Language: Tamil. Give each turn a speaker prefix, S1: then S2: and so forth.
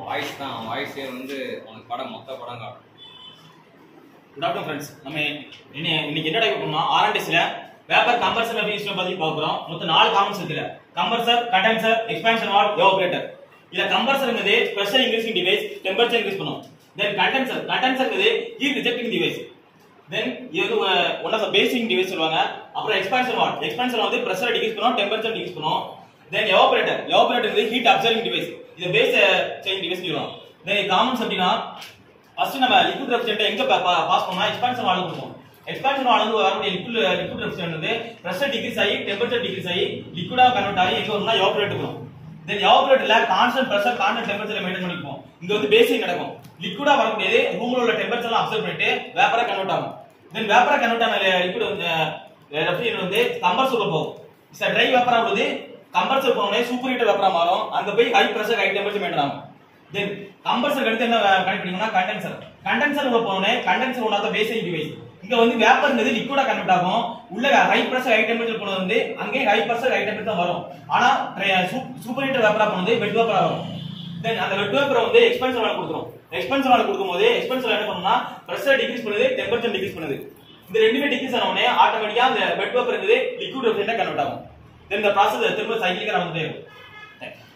S1: வாய்ஸ் தான் வாய்ஸே வந்து அவனுக்கு படம் மொத்த படம் காட்டும்
S2: குட் ஆஃப்டர்நூன் ஃப்ரெண்ட்ஸ் நம்ம இன்னி இன்னைக்கு என்ன டைப் பண்ணோம் ஆர்என்டிஸ்ல வேப்பர் கம்பர்சர் அபியூஸ்ல பத்தி பார்க்குறோம் மொத்தம் நாலு காமன்ஸ் இருக்குல்ல compressor condenser expansion valve evaporator இதுல கம்பர்சர்ங்கிறது special increasing device temperature increase பண்ணும் தென் கண்டென்சர் கண்டென்சர்ங்கிறது ஹீட் ரிஜெக்டிங் டிவைஸ் தென் இது வந்து one of the basic device சொல்லுவாங்க அப்புறம் எக்ஸ்பான்ஷன் வால் எக்ஸ்பான்ஷன் வந்து பிரஷர் டிக்ரீஸ் பண்ணும் டெம்பரேச்சர் டிக்ரீஸ் பண்ணும் தென் எவாபரேட்டர் எவாபரேட்டர் வந்து ஹீட் அப்சர்விங் டிவைஸ் இது பேஸ் சேஞ்ச் டிவைஸ் சொல்லுவோம் தென் காமன்ஸ் அப்படின்னா ஃபர்ஸ்ட் நம்ம லிக்விட் ரெஃப்ரிஜரேட்டர் எங்க பாஸ் பண்ணா எக்ஸ்பான்ஷன் வால்வு கொடுப்போம் எக்ஸ்பான்ஷன் வால்வு வரக்கூடிய லிக்விட் லிக்விட் ரெஃப்ரிஜரேட்டர் வந்து பிரஷர் டிக்ரீஸ் ஆகி டெம்பரேச்சர் டிக்ரீஸ் ஆகி லிக்விடா கன்வெர்ட் ஆகி எங்க வரும்னா எவாபரேட் வரும் தென் எவாபரேட்டர்ல constant pressure constant temperature maintain பண்ணிப்போம் இங்க வந்து பேசிக் நடக்கும் லிக்விடா வரக்கூடியது ரூம்ல உள்ள டெம்பரேச்சர்லாம் அப்சர்வ் பண்ணிட்டு வேப்பரா கன்வெர்ட் ஆகும் தென் வேப்பரா கன்வெர்ட் ஆன லிக்விட் வந்து ரெஃப்ரிஜரேட்டர் வந்து கம்பர்சர்ல போகும் சார் ட்ரை வேப்பரா உள்ளது கம்பர்சர் போனோடனே சூப்பர் ஹீட்டர் வேப்பரா மாறும் அங்க போய் high pressure high temperature maintain ஆகும் தென் கம்பர்சர் அடுத்து என்ன கனெக்ட் பண்ணீங்கன்னா கண்டென்சர் கண்டென்சர் உள்ள போனே condenser one of the basic device இங்க வந்து வேப்பர்ங்கிறது லிக்விடா கன்வெர்ட் ஆகும் உள்ள ஹை பிரஷர் ஹை டெம்பரேச்சர் போனது வந்து அங்கே ஹை பிரஷர் ஹை டெம்பரேச்சர் வரும் ஆனா சூப்பர் ஹீட்டர் வேப்பரா போனது வெட் வேப்பரா வரும் தென் அந்த வெட் வேப்பரை வந்து எக்ஸ்பென்சிவ் வால் கொடுத்துரும் எக்ஸ்பென்சிவ் வால் கொடுக்கும்போது எக்ஸ்பென்சிவ் என்ன பண்ணும்னா பிரஷர் டிக்ரீஸ் பண்ணுது டெம்பரேச்சர் டிக்ரீஸ் பண்ணுது இந்த ரெண்டுமே டிக்ரீஸ் ஆன உடனே ஆட்டோமேட்டிக்கா அந்த வெட் வேப்பர் இருக்குது லிக்விட் ரெஃப்ரிஜரேட்டர் கன்வெர்ட் ஆகும் தென் இந்த ப்ராசஸ் திரும்ப சைக்கிளிக்கா நடந்துட்டே இருக்கும் Thank you.